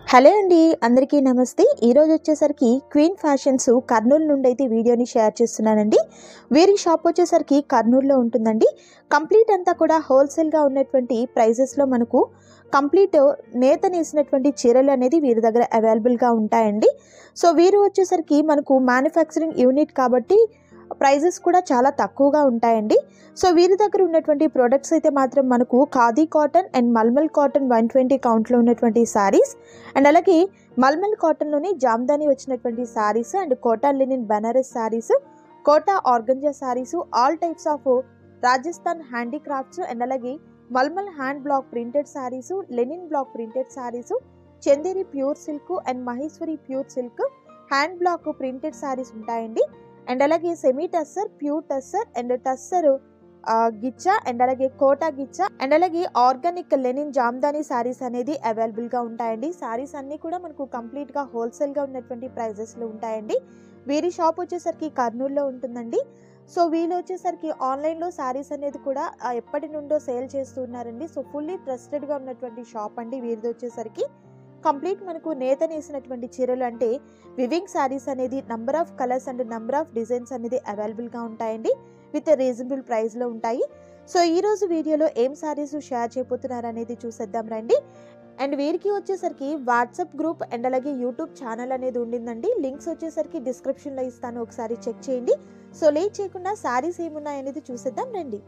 hello అండి అందరికీ నమస్తే ఈరోజు వచ్చేసరికి క్వీన్ ఫ్యాషన్స్ కర్నూలు నుండి అయితే వీడియోని షేర్ చేస్తున్నానండి వీరి షాప్ వచ్చేసరికి కర్నూలులో ఉంటుందండి కంప్లీట్ అంతా కూడా హోల్సేల్గా ఉన్నటువంటి ప్రైజెస్లో మనకు కంప్లీట్ నేత నేసినటువంటి చీరలు అనేది వీరి దగ్గర అవైలబుల్గా ఉంటాయండి సో వీరు వచ్చేసరికి మనకు మ్యానుఫ్యాక్చరింగ్ యూనిట్ కాబట్టి ప్రైజెస్ కూడా చాలా తక్కువగా ఉంటాయండి సో వీరి దగ్గర ఉన్నటువంటి ప్రోడక్ట్స్ అయితే మాత్రం మనకు khadi cotton and malmal cotton one twenty కౌంట్లో ఉన్నటువంటి శారీస్ అండ్ అలాగే మల్మల్ కాటన్లోని జామ్దాని వచ్చినటువంటి saris and Kota linen Banaras saris Kota organza saris all types of Rajasthan handicrafts and అలాగే malmal hand block printed saris linen block printed saris Chanderi pure silk and Maheshwari pure silk hand block printed saris ఉంటాయండి అండ్ అలాగే semi tussar pure tussar and tussar ghicha and అలాగే Kota గిచ్చ and అలాగే ఆర్గానిక్ లెనిన్ జామ్దాని శారీస్ అనేది అవైలబుల్గా ఉంటాయండి శారీస్ అన్నీ కూడా మనకు కంప్లీట్గా హోల్సేల్గా ఉన్నటువంటి ప్రైజెస్లో ఉంటాయండి వీరి షాప్ వచ్చేసరికి కర్నూలులో ఉంటుందండి సో వీళ్ళు వచ్చేసరికి ఆన్లైన్లో శారీస్ అనేది కూడా ఆ, ఎప్పటి నుండో సేల్ చేస్తున్నారండి సో ఫుల్లీ ట్రస్టెడ్గా ఉన్నటువంటి షాప్ అండి వీరిది వచ్చేసరికి కంప్లీట్ మనకు నేత నేసినటువంటి చీరలు అంటే వివింగ్ శారీస్ అనేది number of colours and number of designs అనేది అవైలబుల్గా ఉంటాయండి విత్ రీజనబుల్ ప్రైస్లో ఉంటాయి సో ఈ రోజు వీడియోలో ఏం శారీస్ షేర్ చేయబోతున్నారు అనేది చూసేద్దాం రండి అండ్ వీరికి వచ్చేసరికి వాట్సాప్ గ్రూప్ అండ్ అలాగే యూట్యూబ్ ఛానల్ అనేది ఉండిందండి లింక్స్ వచ్చేసరికి డిస్క్రిప్షన్లో ఇస్తాను ఒకసారి చెక్ చేయండి సో లేట్ చేయకుండా శారీస్ ఏమున్నాయనేది చూసేద్దాం రండి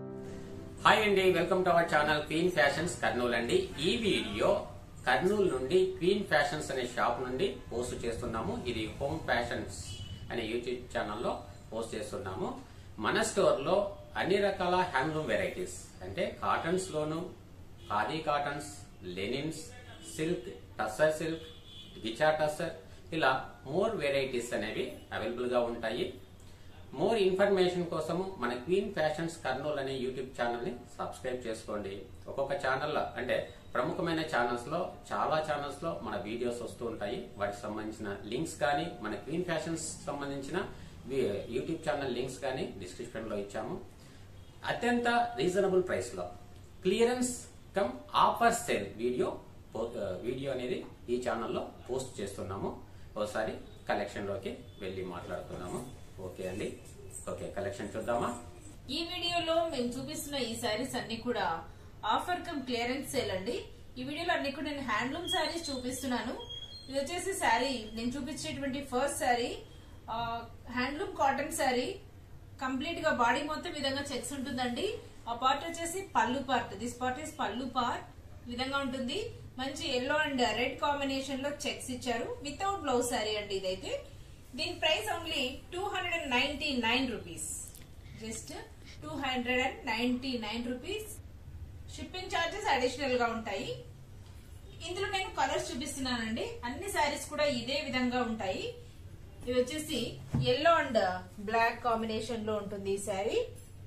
హాయ్ అండి welcome to our channel Queen Fashions Kurnool అండి ఈ వీడియో కర్నూలు నుండి క్వీన్ ఫ్యాషన్స్ అనే షాప్ నుండి పోస్ట్ చేస్తున్నాము ఇది హోమ్ ఫ్యాషన్స్ అనే యూట్యూబ్ ఛానల్లో పోస్ట్ చేస్తున్నాము మన స్టోర్ లో అన్ని రకాల హ్యాండ్లూమ్ వెరైటీస్ అంటే కాటన్స్ లోను khadi cottons linens silk tussar silk ghicha tussar ఇలా మోర్ వెరైటీస్ అనేవి అవైలబుల్ గా ఉంటాయి మోర్ ఇన్ఫర్మేషన్ కోసము మన క్వీన్ ఫ్యాషన్స్ కర్నూలు అనే యూట్యూబ్ ఛానల్ ని సబ్స్క్రైబ్ చేసుకోండి ఒక్కొక్క ఛానల్ అంటే ప్రముఖమైన ఛానల్స్ లో చాలా ఛానల్స్ లో మన వీడియోస్ వస్తూ ఉంటాయి వాటికి సంబంధించిన లింక్స్ కానీ మన క్వీన్ ఫ్యాషన్స్ సంబంధించిన వి- యూట్యూబ్ ఛానల్ లింక్స్ కానీ డిస్క్రిప్షన్ లో ఇచ్చాము అత్యంత రీజనబుల్ ప్రైస్ లో clearance cum offer sale video పో- ఆ, వీడియో అనేది ఈ ఛానల్లో పోస్ట్ చేస్తున్నాము ఒకసారి కలెక్షన్ లోకి వెళ్ళి మాట్లాడుతున్నాము ఓకే అండి ఓకే కలెక్షన్ చూద్దామా ఈ వీడియోలో మేము చూపిస్తున్న ఈ శారీస్ అన్ని కూడా ఆఫర్ కమ్ క్లియరెన్స్ సేల్ అండి ఈ వీడియోలో అన్ని కూడా నేను హ్యాండ్లూమ్ శారీస్ చూపిస్తున్నాను ఇది వచ్చేసి శారీ నేను చూపించేటువంటి first sari handloom cotton sari complete గా బాడీ మొత్తం ఈ విధంగా చెక్స్ ఉంటుందండి ఆ పార్ట్ వచ్చేసి పళ్ళు పార్ట్ దిస్ పార్ట్ ఇస్ పళ్ళు పార్ట్ ఈ విధంగా ఉంటుంది మంచి ఎల్లో అండ్ రెడ్ కాంబినేషన్ లో చెక్స్ ఇచ్చారు వితౌట్ బ్లౌజ్ శారీ అండి ఇదైతే దీని price only two hundred and ninety nine rupees just two hundred and ninety nine rupees shipping charges additional గా ఉంటాయి ఇందులో నేను కలర్స్ చూపిస్తున్నానండి అన్ని శారీస్ కూడా ఇదే విధంగా ఉంటాయి ఇది వచ్చేసి ఎల్లో అండ్ బ్లాక్ కాంబినేషన్ లో ఉంటుంది ఈ శారీ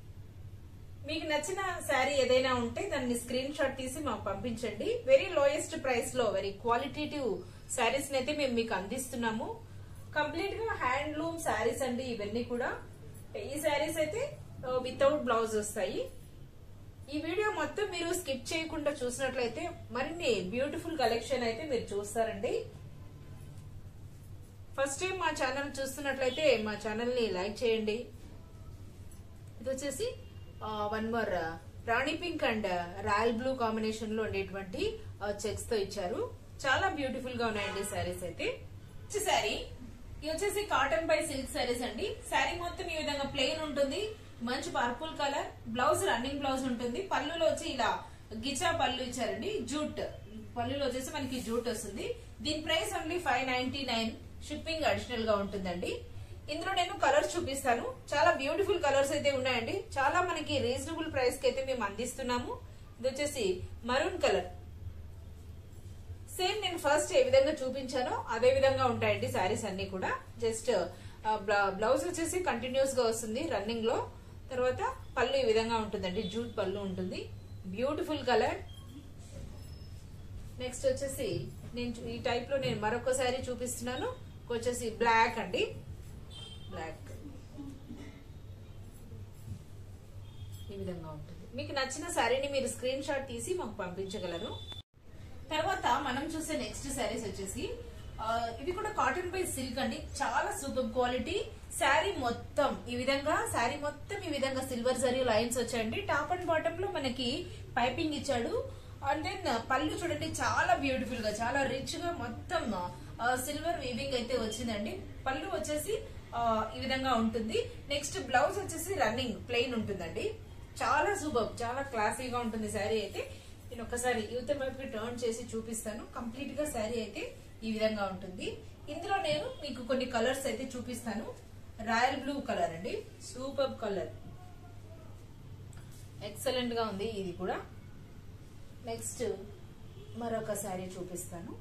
మీకు నచ్చిన శారీ ఏదైనా ఉంటే దాన్ని స్క్రీన్ షాట్ తీసి మాకు పంపించండి వెరీ లోయెస్ట్ ప్రైస్ లో వెరీ క్వాలిటేటివ్ శారీస్ అయితే మేము మీకు అందిస్తున్నాము కంప్లీట్ గా హ్యాండ్లూమ్ శారీస్ అండి ఇవన్నీ కూడా ఈ శారీస్ అయితే వితౌట్ బ్లౌజ్ వస్తాయి ఈ వీడియో మొత్తం మీరు స్కిప్ చేయకుండా చూసినట్లయితే మరిన్ని బ్యూటిఫుల్ కలెక్షన్ అయితే మీరు చూస్తారండి ఫస్ట్ టైం మా ఛానల్ చూస్తున్నట్లయితే మా ఛానల్ ని లైక్ చేయండి ఇది వచ్చేసి వన్ మోర్ రాణి pink and royal blue combination లో ఉండేటువంటి చెక్స్ తో ఇచ్చారు చాలా బ్యూటిఫుల్ గా ఉన్నాయండి శారీస్ అయితే శారీ ఇది వచ్చేసి కాటన్ బై సిల్క్ శారీస్ అండి శారీ మొత్తం ఈ విధంగా ప్లెయిన్ ఉంటుంది మంచి purple colour blouse running blouse ఉంటుంది పళ్ళులో వచ్చి ఇలా గిచా పళ్ళు ఇచ్చారండి జూట్ పళ్ళులో వచ్చేసి మనకి జూట్ వస్తుంది దీని price only five ninety nine shipping additional గా ఉంటుందండి ఇందులో నేను కలర్స్ చూపిస్తాను చాలా బ్యూటిఫుల్ కలర్స్ అయితే ఉన్నాయండి చాలా మనకి రీజనబుల్ ప్రైస్ కి అయితే మేము అందిస్తున్నాము ఇది వచ్చేసి మరూన్ కలర్ సేమ్ నేను ఫస్ట్ ఏ విధంగా చూపించానో అదే విధంగా ఉంటాయండి శారీస్ అన్ని కూడా జస్ట్ బ్లౌజ్ వచ్చేసి కంటిన్యూస్ గా వస్తుంది రన్నింగ్ లో తర్వాత పళ్ళు ఈ విధంగా ఉంటుందండి జూట్ పళ్ళు ఉంటుంది బ్యూటిఫుల్ కలర్ నెక్స్ట్ వచ్చేసి నేను చూ- ఈ టైప్ లో నేను మరొక శారీ చూపిస్తున్నాను వచ్చేసి బ్లాక్ అండి బ్లాక్ ఈ విధంగా ఉంటుంది మీకు నచ్చిన శారీని మీరు స్క్రీన్ షాట్ తీసి మాకు పంపించగలరు తర్వాత మనం చూసే నెక్స్ట్ శారీస్ వచ్చేసి ఆ, ఇవి కూడా కాటన్ బై సిల్క్ అండి చాలా సూపర్ క్వాలిటీ శారీ మొత్తం ఈ విధంగా శారీ మొత్తం ఈ విధంగా సిల్వర్ జరీ లైన్స్ వచ్చాయండి టాప్ అండ్ బాటమ్ లో మనకి పైపింగ్ ఇచ్చాడు అండ్ దెన్ పళ్ళు చూడండి చాలా బ్యూటిఫుల్ గా చాలా రిచ్ గా మొత్తం సిల్వర్ వీవింగ్ అయితే వచ్చిందండి పళ్ళు వచ్చేసి ఆ, ఈ విధంగా ఉంటుంది నెక్స్ట్ బ్లౌజ్ వచ్చేసి రన్నింగ్ ప్లెయిన్ ఉంటుందండి చాలా సూపర్ చాలా క్లాసీగా ఉంటుంది శారీ అయితే నేను ఒకసారి యువత వైపుకి టర్న్ చేసి చూపిస్తాను కంప్లీట్ గా శారీ అయితే ఈ విధంగా ఉంటుంది ఇందులో నేను మీకు కొన్ని కలర్స్ అయితే చూపిస్తాను రాయల్ బ్లూ కలర్ అండి సూపర్ కలర్ ఎక్సలెంట్ గా ఉంది ఇది కూడా నెక్స్ట్ మరొక శారీ చూపిస్తాను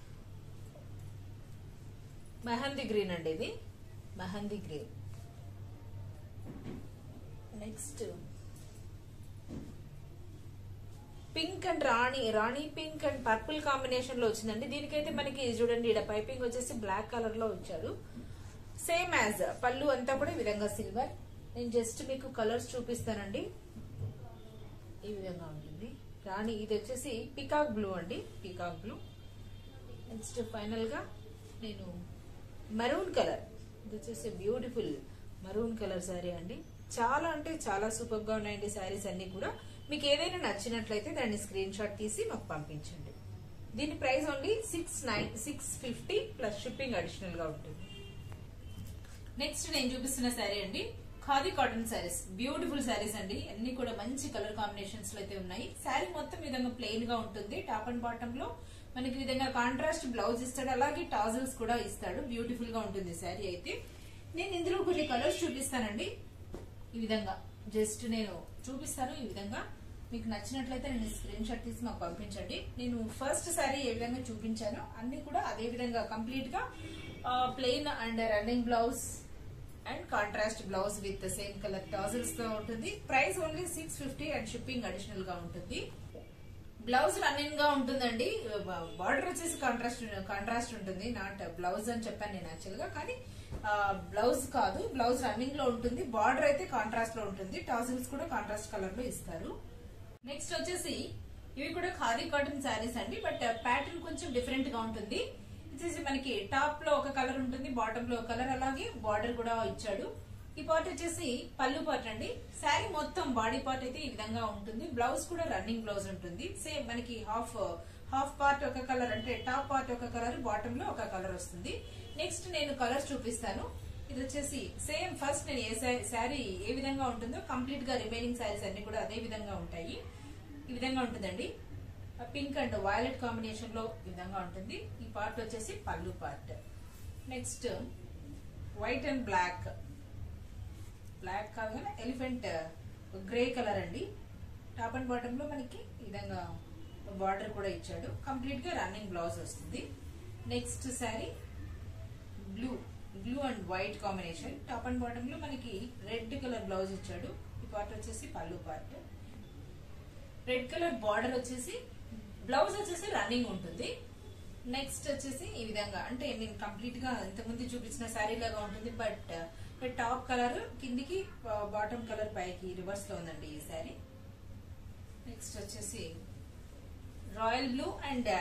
మెహందీ గ్రీన్ అండి ఇది mehndi green next pink and రాణి రాణి పింక్ అండ్ పర్పుల్ కాంబినేషన్ లో వచ్చిందండి దీనికైతే మనకి చూడండి ఇక్కడ పైపింగ్ వచ్చేసి బ్లాక్ కలర్ లో వచ్చాడు సేమ్ యాజ్ పళ్ళు అంతా కూడా ఈ విధంగా సిల్వర్ నేను జస్ట్ మీకు కలర్స్ చూపిస్తానండి ఈ విధంగా ఉంటుంది రాణి ఇది వచ్చేసి పికాక్ బ్లూ అండి పికాక్ బ్లూ నెక్స్ట్ ఫైనల్ గా నేను మరూన్ కలర్ ఇది వచ్చేసి బ్యూటిఫుల్ మరూన్ కలర్ శారీ అండి చాలా అంటే చాలా సూపర్ గా ఉన్నాయండి శారీస్ అన్ని కూడా మీకు ఏదైనా నచ్చినట్లయితే దాన్ని స్క్రీన్ షాట్ తీసి మాకు పంపించండి దీని price only six nine six fifty plus shipping additional గా ఉంటుంది నెక్స్ట్ నేను చూపిస్తున్న శారీ అండి ఖాదీ కాటన్ శారీస్ బ్యూటిఫుల్ శారీస్ అండి అన్ని కూడా మంచి కలర్ కాంబినేషన్స్ లో అయితే ఉన్నాయి శారీ మొత్తం ఈ విధంగా ప్లెయిన్ గా ఉంటుంది టాప్ అండ్ బాటమ్ లో మనకి ఈ విధంగా కాంట్రాస్ట్ బ్లౌజ్ ఇస్తాడు అలాగే టాజల్స్ కూడా ఇస్తాడు బ్యూటిఫుల్ గా ఉంటుంది శారీ అయితే నేను ఇందులో కొన్ని కలర్స్ చూపిస్తానండి ఈ విధంగా జస్ట్ నేను చూపిస్తాను ఈ విధంగా మీకు నచ్చినట్లయితే నేను స్క్రీన్ షాట్ తీసి మాకు పంపించండి నేను ఫస్ట్ శారీ ఏ విధంగా చూపించానో అన్ని కూడా అదే విధంగా కంప్లీట్ గా plain and running blouse and contrast blouse with same colour tassels తో ఉంటుంది price only six fifty and shipping additional గా ఉంటుంది బ్లౌజ్ రన్నింగ్ గా ఉంటుందండి బార్డర్ వచ్చేసి కాంట్రాస్ట్ కాంట్రాస్ట్ ఉంటుంది నాట్ బ్లౌజ్ అని చెప్పాను నేను యాక్చువల్ గా కానీ బ్లౌజ్ కాదు బ్లౌజ్ రన్నింగ్ లో ఉంటుంది బార్డర్ అయితే కాంట్రాస్ట్ లో ఉంటుంది టాజిల్స్ కూడా కాంట్రాస్ట్ కలర్ లో ఇస్తారు నెక్స్ట్ వచ్చేసి ఇవి కూడా ఖాదీ కాటన్ శారీస్ అండి బట్ ప్యాటర్న్ కొంచెం డిఫరెంట్ గా ఉంటుంది వచ్చేసి మనకి టాప్ లో ఒక కలర్ ఉంటుంది బాటమ్ లో ఒక కలర్ అలాగే బార్డర్ కూడా ఇచ్చాడు ఈ పార్ట్ వచ్చేసి పళ్ళు పార్ట్ అండి శారీ మొత్తం బాడీ పార్ట్ అయితే ఈ విధంగా ఉంటుంది బ్లౌజ్ కూడా రన్నింగ్ బ్లౌజ్ ఉంటుంది సేమ్ మనకి హాఫ్ హాఫ్ పార్ట్ ఒక కలర్ అంటే టాప్ పార్ట్ ఒక కలర్ బాటమ్ లో ఒక కలర్ వస్తుంది నెక్స్ట్ నేను కలర్స్ చూపిస్తాను ఇది వచ్చేసి సేమ్ ఫస్ట్ నేను ఏ శారీ ఏ విధంగా ఉంటుందో కంప్లీట్ గా రిమైనింగ్ శారీస్ అన్ని కూడా అదే విధంగా ఉంటాయి ఈ విధంగా ఉంటుందండి పింక్ అండ్ వైలెట్ కాంబినేషన్ లో ఈ విధంగా ఉంటుంది ఈ పార్ట్ వచ్చేసి పళ్ళు part next white and black black కాదు కానీ ఎలిఫెంట్ గ్రే కలర్ అండి టాప్ అండ్ బాటమ్ లో మనకి ఈ విధంగా బార్డర్ కూడా ఇచ్చాడు కంప్లీట్ గా రన్నింగ్ బ్లౌజ్ వస్తుంది next sari blue blue and white combination top and bottom లో మనకి రెడ్ కలర్ బ్లౌజ్ ఇచ్చాడు ఈ పార్ట్ వచ్చేసి పళ్ళు పార్ట్ రెడ్ కలర్ బార్డర్ వచ్చేసి బ్లౌజ్ వచ్చేసి రన్నింగ్ ఉంటుంది నెక్స్ట్ వచ్చేసి ఈ విధంగా అంటే నేను కంప్లీట్ గా ఇంతకుముందు చూపించిన శారీ లాగా ఉంటుంది బట్ టాప్ కలర్ కిందికి బాటమ్ కలర్ పైకి రివర్స్ లో ఉందండి ఈ శారీ నెక్స్ట్ వచ్చేసి రాయల్ బ్లూ అండ్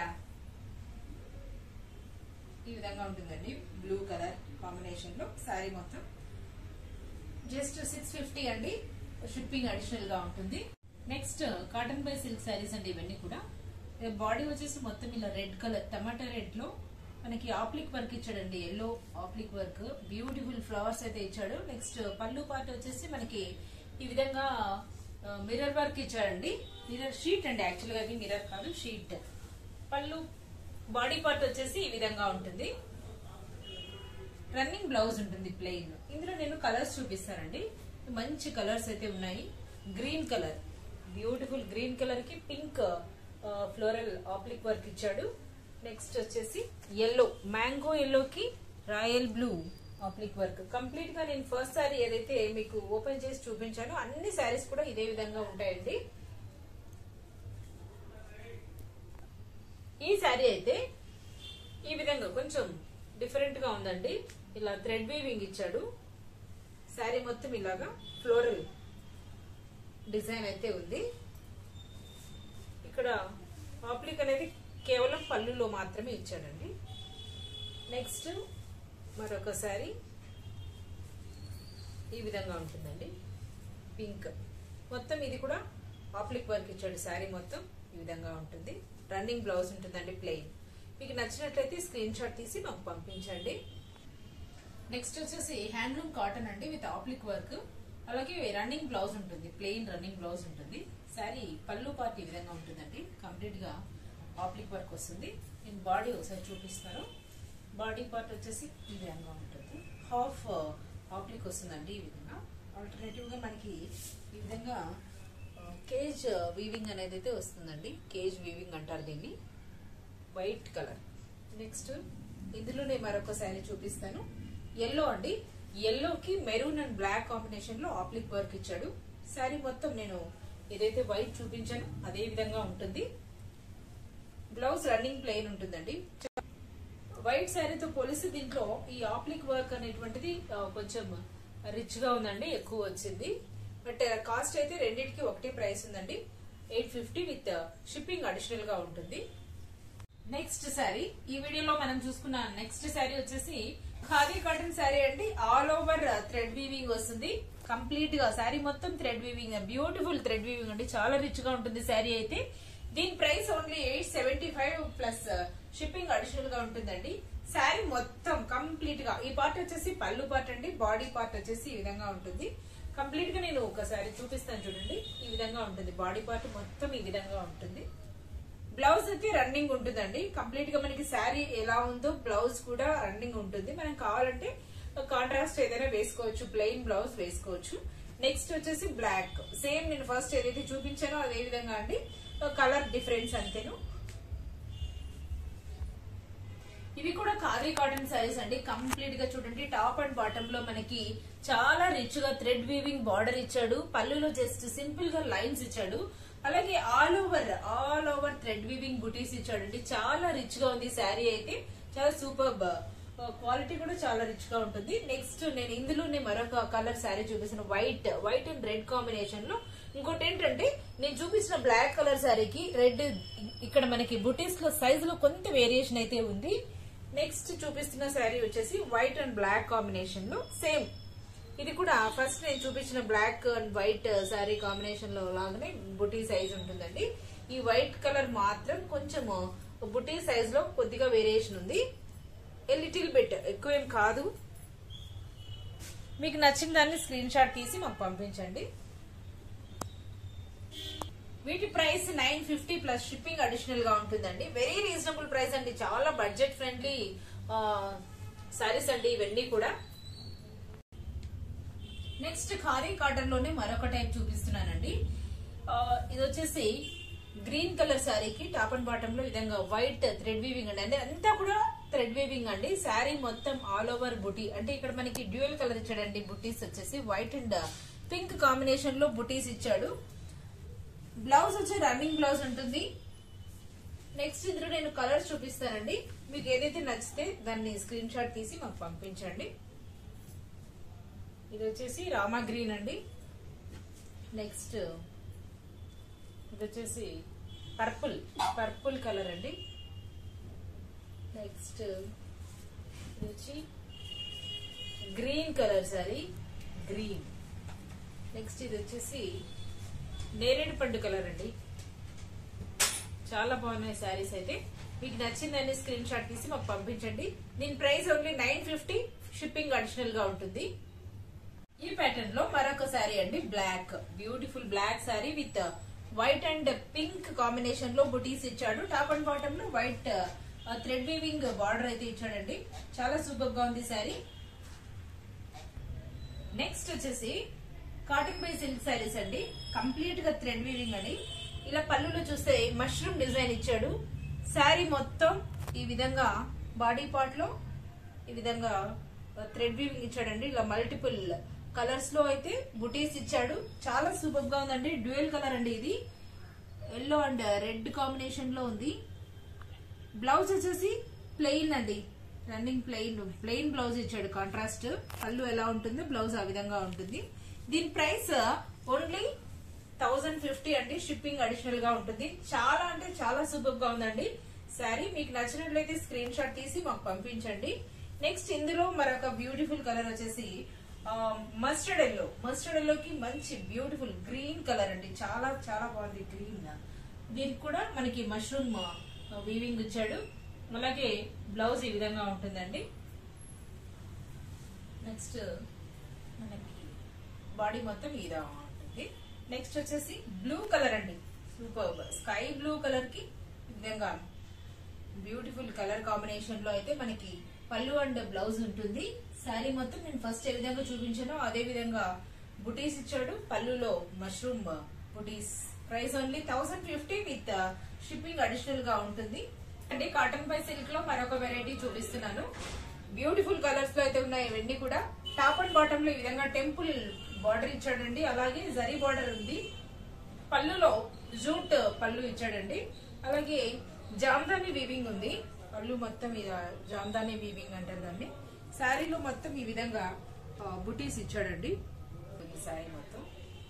ఈ విధంగా ఉంటుందండి బ్లూ కలర్ కాంబినేషన్ లో శారీ మొత్తం జస్ట్ సిక్స్ ఫిఫ్టీ అండి షిప్పింగ్ అడిషనల్ గా ఉంటుంది next cotton by silk saris అండి ఇవన్నీ కూడా బాడీ వచ్చేసి మొత్తం ఇలా రెడ్ కలర్ టమాటా రెడ్ లో మనకి ఆప్లిక్ వర్క్ ఇచ్చాడండి yellow applique work beautiful flowers అయితే ఇచ్చాడు నెక్స్ట్ పళ్ళు పార్ట్ వచ్చేసి మనకి ఈ విధంగా మిర్రర్ వర్క్ ఇచ్చాడండి మిర్రర్ షీట్ అండి యాక్చువల్ గా అది మిర్రర్ కాదు షీట్ పళ్ళు బాడీ పార్ట్ వచ్చేసి ఈ విధంగా ఉంటుంది రన్నింగ్ బ్లౌజ్ ఉంటుంది ప్లెయిన్ ఇందులో నేను కలర్స్ చూపిస్తానండి మంచి కలర్స్ అయితే ఉన్నాయి green colour beautiful green colour కి పింక్ ఫ్లోరల్ ఆప్లిక్ వర్క్ ఇచ్చాడు నెక్స్ట్ వచ్చేసి ఎల్లో మ్యాంగో ఎల్లోకి royal blue applique work complete గా నేను ఫస్ట్ సారీ ఏదైతే మీకు ఓపెన్ చేసి చూపించానో అన్ని శారీస్ కూడా ఇదే విధంగా ఉంటాయండి ఈ శారీ అయితే ఈ విధంగా కొంచెం డిఫరెంట్ గా ఉందండి ఇలా థ్రెడ్ వీవింగ్ ఇచ్చాడు శారీ మొత్తం ఇలాగా ఫ్లోరల్ డిజైన్ అయితే ఉంది ఇక్కడ ఆప్లిక్ అనేది కేవలం పళ్ళులో మాత్రమే ఇచ్చాడండి నెక్స్ట్ మరొక శారీ ఈ విధంగా ఉంటుందండి పింక్ మొత్తం ఇది కూడా ఆప్లిక్ వర్క్ ఇచ్చాడు శారీ మొత్తం ఈ విధంగా ఉంటుంది రన్నింగ్ బ్లౌజ్ ఉంటుందండి ప్లెయిన్ మీకు నచ్చినట్లయితే స్క్రీన్ షాట్ తీసి మాకు పంపించండి నెక్స్ట్ వచ్చేసి హ్యాండ్లూమ్ కాటన్ అండి విత్ ఆప్లిక్ వర్క్ అలాగే రన్నింగ్ బ్లౌజ్ ఉంటుంది ప్లెయిన్ రన్నింగ్ బ్లౌజ్ ఉంటుంది శారీ పళ్ళు పార్ట్ ఈ విధంగా ఉంటుందండి కంప్లీట్ గా ఆప్లిక్ వర్క్ వస్తుంది నేను బాడీ ఒకసారి చూపిస్తాను బాడీ పార్ట్ వచ్చేసి ఈ విధంగా ఉంటుంది హాఫ్ ఆప్లిక్ వస్తుందండి ఈ విధంగా ఆల్టర్నేటివ్ గా మనకి ఈ విధంగా కేజ్ వీవింగ్ అనేది అయితే వస్తుందండి కేజ్ వీవింగ్ అంటారు దీన్ని వైట్ కలర్ నెక్స్ట్ ఇందులోనే మరొక శారీ చూపిస్తాను ఎల్లో అండి ఎల్లోకి మెరూన్ అండ్ బ్లాక్ కాంబినేషన్ లో ఆప్లిక్ వర్క్ ఇచ్చాడు శారీ మొత్తం నేను ఏదైతే వైట్ చూపించానో అదే విధంగా ఉంటుంది బ్లౌజ్ రన్నింగ్ ప్లెయిన్ ఉంటుందండి వైట్ శారీతో పోలిస్తే దీంట్లో ఈ ఆప్లిక్ వర్క్ అనేటువంటిది ఆ, కొంచెం రిచ్ గా ఉందండి ఎక్కువ వచ్చింది బట్ కాస్ట్ అయితే రెండింటికి ఒకటే ప్రైస్ ఉందండి eight fifty with shipping additional గా ఉంటుంది నెక్స్ట్ శారీ ఈ వీడియోలో మనం చూసుకున్న నెక్స్ట్ శారీ వచ్చేసి ఖాదీ కాటన్ శారీ అండి ఆల్ ఓవర్ థ్రెడ్ వీవింగ్ వస్తుంది కంప్లీట్ గా శారీ మొత్తం thread weaving beautiful thread weaving అండి చాలా రిచ్ గా ఉంటుంది శారీ అయితే దీని price only eight seventy five plus shipping additional గా ఉంటుందండి శారీ మొత్తం కంప్లీట్ గా ఈ పార్ట్ వచ్చేసి పళ్ళు పార్ట్ అండి బాడీ పార్ట్ వచ్చేసి ఈ విధంగా ఉంటుంది కంప్లీట్ గా నేను ఒకసారి చూపిస్తాను చూడండి ఈ విధంగా ఉంటుంది బాడీ పార్ట్ మొత్తం ఈ విధంగా ఉంటుంది బ్లౌజ్ అయితే రన్నింగ్ ఉంటుందండి కంప్లీట్ గా మనకి శారీ ఎలా ఉందో బ్లౌజ్ కూడా రన్నింగ్ ఉంటుంది మనం కావాలంటే కాంట్రాస్ట్ ఏదైనా వేసుకోవచ్చు ప్లెయిన్ బ్లౌజ్ వేసుకోవచ్చు నెక్స్ట్ వచ్చేసి బ్లాక్ సేమ్ నేను ఫస్ట్ ఏదైతే చూపించానో అదే విధంగా అండి కలర్ డిఫరెన్స్ అంతేను ఇవి కూడా ఖాదీ కాటన్ సారీస్ అండి కంప్లీట్ గా చూడండి టాప్ అండ్ బాటమ్ లో మనకి చాలా రిచ్ గా థ్రెడ్ వీవింగ్ బార్డర్ ఇచ్చాడు పళ్ళులో జస్ట్ సింపుల్ గా లైన్స్ ఇచ్చాడు అలాగే all over all over thread weaving butis ఇచ్చాడండి చాలా రిచ్ గా ఉంది శారీ అయితే చాలా సూపర్ క్వాలిటీ కూడా చాలా రిచ్ గా ఉంటుంది నెక్స్ట్ నేను ఇందులోనే మరొక కలర్ శారీ చూపిస్తాను white white and red combination లో ఇంకోటి ఏంటంటే నేను చూపించిన బ్లాక్ కలర్ శారీకి రెడ్ ఇక్కడ మనకి బుటీస్ లో సైజ్ లో కొంత వేరియేషన్ అయితే ఉంది నెక్స్ట్ చూపిస్తున్న శారీ వచ్చేసి వైట్ అండ్ బ్లాక్ కాంబినేషన్ లో సేమ్ ఇది కూడా ఫస్ట్ నేను చూపించిన black and white sari combination లో లాగానే బుటీ సైజ్ ఉంటుందండి ఈ వైట్ కలర్ మాత్రం కొంచెం బుటీ సైజ్ లో కొద్దిగా వేరియేషన్ ఉంది లిటిల్ బిట్ ఎక్కువ ఏం కాదు మీకు నచ్చిన దాన్ని స్క్రీన్ షాట్ తీసి మాకు పంపించండి వీటి price nine fifty plus shipping additional గా ఉంటుందండి వెరీ రీజనబుల్ ప్రైస్ అండి చాలా బడ్జెట్ ఫ్రెండ్లీ సారీస్ అండి ఇవన్నీ కూడా నెక్స్ట్ ఖాదీ కాటన్ లోనే మరొక టైప్ చూపిస్తున్నానండి ఆ, ఇది వచ్చేసి గ్రీన్ కలర్ శారీకి టాప్ అండ్ బాటమ్ లో ఈ విధంగా వైట్ థ్రెడ్ వీవింగ్ అండి అంటే అంతా కూడా థ్రెడ్ వీవింగ్ అండి శారీ మొత్తం ఆల్ ఓవర్ బుటీ అంటే ఇక్కడ మనకి డ్యూయల్ కలర్ ఇచ్చాడండి బుటీస్ వచ్చేసి వైట్ అండ్ పింక్ కాంబినేషన్ లో బుటీస్ ఇచ్చాడు బ్లౌజ్ వచ్చి రన్నింగ్ బ్లౌజ్ ఉంటుంది నెక్స్ట్ ఇందులో నేను కలర్స్ చూపిస్తానండి మీకు ఏదైతే నచ్చితే దాన్ని స్క్రీన్ షాట్ తీసి మాకు పంపించండి ఇది వచ్చేసి రామా గ్రీన్ అండి నెక్స్ట్ ఇది వచ్చేసి పర్పుల్ పర్పుల్ కలర్ అండి నెక్స్ట్ ఇది వచ్చి green colour sorry green next ఇది వచ్చేసి నేరేడు పండు కలర్ అండి చాలా బాగున్నాయి శారీస్ అయితే మీకు నచ్చిందని స్క్రీన్ షాట్ తీసి మాకు పంపించండి దీని price only nine fifty shipping additional గా ఉంటుంది ఈ ప్యాటర్న్ లో మరొక శారీ అండి black beautiful black sari with white and pink combination లో బుటీస్ ఇచ్చాడు టాప్ అండ్ బాటమ్ లో వైట్ థ్రెడ్ వీవింగ్ బార్డర్ అయితే ఇచ్చాడండి చాలా సూపర్ గా ఉంది శారీ నెక్స్ట్ వచ్చేసి కాటన్ బై సిల్క్ శారీస్ అండి కంప్లీట్ గా థ్రెడ్ వీవింగ్ అండి ఇలా పళ్ళులో చూస్తే మష్రూమ్ డిజైన్ ఇచ్చాడు శారీ మొత్తం ఈ విధంగా బాడీ పార్ట్ లో ఈ విధంగా థ్రెడ్ వీవింగ్ ఇచ్చాడండి ఇలా మల్టిపుల్ కలర్స్ లో అయితే బుటీస్ ఇచ్చాడు చాలా సూపర్ గా ఉందండి డ్యూయల్ కలర్ అండి ఇది ఎల్లో అండ్ రెడ్ కాంబినేషన్ లో ఉంది బ్లౌజ్ వచ్చేసి ప్లెయిన్ అండి రన్నింగ్ ప్లెయిన్ ప్లెయిన్ బ్లౌజ్ ఇచ్చాడు కాంట్రాస్ట్ పళ్ళు ఎలా ఉంటుందో బ్లౌజ్ ఆ విధంగా ఉంటుంది దీని ప్రైస్ ఓన్లీ థౌజండ్ ఫిఫ్టీ అండి షిప్పింగ్ అడిషనల్ గా ఉంటుంది చాలా అంటే చాలా సూపర్ గా ఉందండి శారీ మీకు నచ్చినట్లయితే స్క్రీన్ షాట్ తీసి మాకు పంపించండి నెక్స్ట్ ఇందులో మరొక బ్యూటిఫుల్ కలర్ వచ్చేసి మస్టర్డ్ ఎల్లో మస్టర్డ్ ఎల్లోకి మంచి బ్యూటిఫుల్ గ్రీన్ కలర్ అండి చాలా చాలా బాగుంది గ్రీన్ దీనికి కూడా మనకి మష్రూమ్ వీవింగ్ ఇచ్చాడు అలాగే బ్లౌజ్ ఈ విధంగా ఉంటుందండి నెక్స్ట్ మనకి బాడీ మొత్తం ఈ విధంగా ఉంటుంది నెక్స్ట్ వచ్చేసి బ్లూ కలర్ అండి సూపర్ స్కై బ్లూ కలర్ కి ఈ విధంగా బ్యూటిఫుల్ కలర్ కాంబినేషన్ లో అయితే మనకి పళ్ళు అండ్ బ్లౌజ్ ఉంటుంది శారీ మొత్తం నేను ఫస్ట్ ఏ విధంగా చూపించానో అదే విధంగా బుటీస్ ఇచ్చాడు పళ్ళులో మష్రూమ్ బుటీస్ price only thousand fifty with shipping additional గా ఉంటుంది అంటే కాటన్ పై సిల్క్ లో మరొక వెరైటీ చూపిస్తున్నాను బ్యూటిఫుల్ కలర్స్ లో అయితే ఉన్నాయి ఇవన్నీ కూడా టాప్ అండ్ బాటమ్ లో ఈ విధంగా టెంపుల్ బార్డర్ ఇచ్చాడండి అలాగే జరీ బార్డర్ ఉంది పళ్ళులో జూట్ పళ్ళు ఇచ్చాడండి అలాగే జామ్దాని వీవింగ్ ఉంది పళ్ళు మొత్తం ఇద జామ్దాని వీవింగ్ అంటారు దాన్ని శారీలో మొత్తం ఈ విధంగా ఆ, బుటీస్ ఇచ్చాడండి ఈ శారీ మొత్తం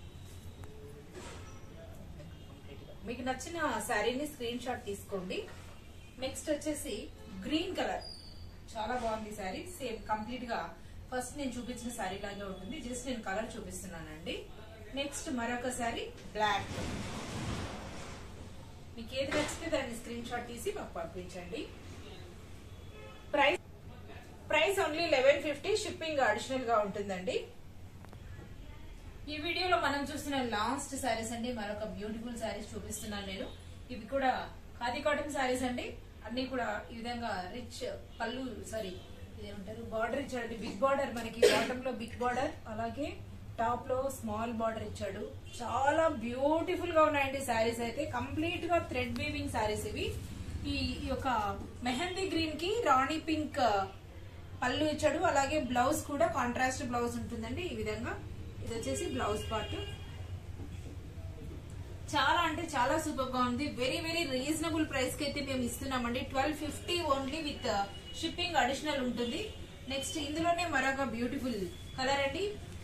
మీకు నచ్చిన శారీని స్క్రీన్ షాట్ తీసుకోండి నెక్స్ట్ వచ్చేసి గ్రీన్ కలర్ చాలా బాగుంది శారీ సేమ్ కంప్లీట్ గా ఫస్ట్ నేను చూపించిన శారీ లాగే ఉంటుంది జస్ట్ నేను కలర్ చూపిస్తున్నానండి నెక్స్ట్ మరొక శారీ బ్లాక్ మీకు ఏది నచ్చితే దాన్ని స్క్రీన్ షాట్ తీసి మాకు పంపించండి price price only eleven fifty shipping additional గా ఉంటుందండి ఈ వీడియోలో మనం చూసిన లాస్ట్ శారీస్ అండి మరొక బ్యూటిఫుల్ శారీస్ చూపిస్తున్నాను నేను ఇవి కూడా ఖాదీ కాటన్ శారీస్ అండి అన్ని కూడా ఈ విధంగా రిచ్ పళ్ళు సారీ ఇదేమంటారు బార్డర్ ఇచ్చాడు బిగ్ బార్డర్ మనకి బాటమ్ లో బిగ్ బార్డర్ అలాగే టాప్ లో స్మాల్ బార్డర్ ఇచ్చాడు చాలా బ్యూటిఫుల్ గా ఉన్నాయండి శారీస్ అయితే కంప్లీట్ గా థ్రెడ్ వీవింగ్ శారీస్ ఇవి ఈ ఈ యొక్క మెహందీ గ్రీన్ కి రాణి పింక్ పళ్ళు ఇచ్చాడు అలాగే బ్లౌజ్ కూడా కాంట్రాస్ట్ బ్లౌజ్ ఉంటుందండి ఈ విధంగా ఇది వచ్చేసి బ్లౌజ్ పార్ట్ చాలా అంటే చాలా సూపర్ గా ఉంది వెరీ వెరీ రీజనబుల్ ప్రైస్ కి అయితే మేము ఇస్తున్నామండి twelve fifty only with shipping additional ఉంటుంది నెక్స్ట్ ఇందులోనే మరొక బ్యూటిఫుల్ కలర్ అండి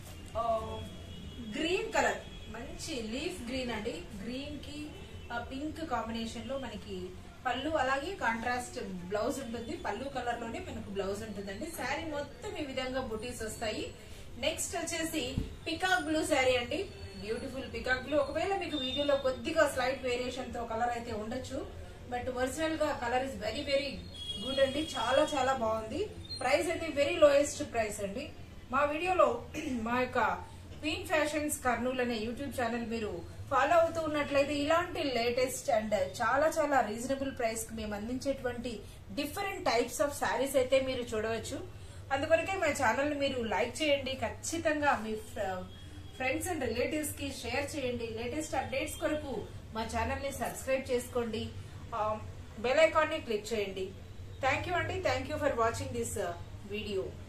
గ్రీన్ కలర్ మంచి లీఫ్ గ్రీన్ అండి గ్రీన్ కి పింక్ కాంబినేషన్ లో మనకి పళ్ళు అలాగే కాంట్రాస్ట్ బ్లౌజ్ ఉంటుంది పళ్ళు కలర్ లోనే మనకు బ్లౌజ్ ఉంటుందండి శారీ మొత్తం ఈ విధంగా బుటీస్ వస్తాయి నెక్స్ట్ వచ్చేసి పికాక్ బ్లూ శారీ అండి బ్యూటిఫుల్ పికాక్ బ్లూ ఒకవేళ మీకు వీడియోలో కొద్దిగా స్లైట్ వేరియేషన్ తో కలర్ అయితే ఉండొచ్చు బట్ ఒరిజినల్ గా colour is very very good అండి చాలా చాలా బాగుంది ప్రైస్ అయితే వెరీ లోయెస్ట్ ప్రైస్ అండి మా వీడియోలో మా యొక్క క్వీన్ ఫ్యాషన్స్ కర్నూలు అనే యూట్యూబ్ ఛానల్ మీరు ఫాలో అవుతూ ఉన్నట్లయితే ఇలాంటి లేటెస్ట్ అండ్ చాలా చాలా రీజనబుల్ ప్రైస్ కి మేము అందించేటువంటి డిఫరెంట్ టైప్స్ ఆఫ్ శారీస్ అయితే మీరు చూడవచ్చు అందుకొరకే మా ఛానల్ ని మీరు లైక్ చేయండి ఖచ్చితంగా మీ ఫ్రెండ్స్ అండ్ రిలేటివ్స్ కి షేర్ చేయండి లేటెస్ట్ అప్డేట్స్ కొరకు మా ఛానల్ ని సబ్స్క్రైబ్ చేసుకోండి బెల్ ఐకాన్ ని క్లిక్ చేయండి థ్యాంక్ యూ అండి thank you for watching this video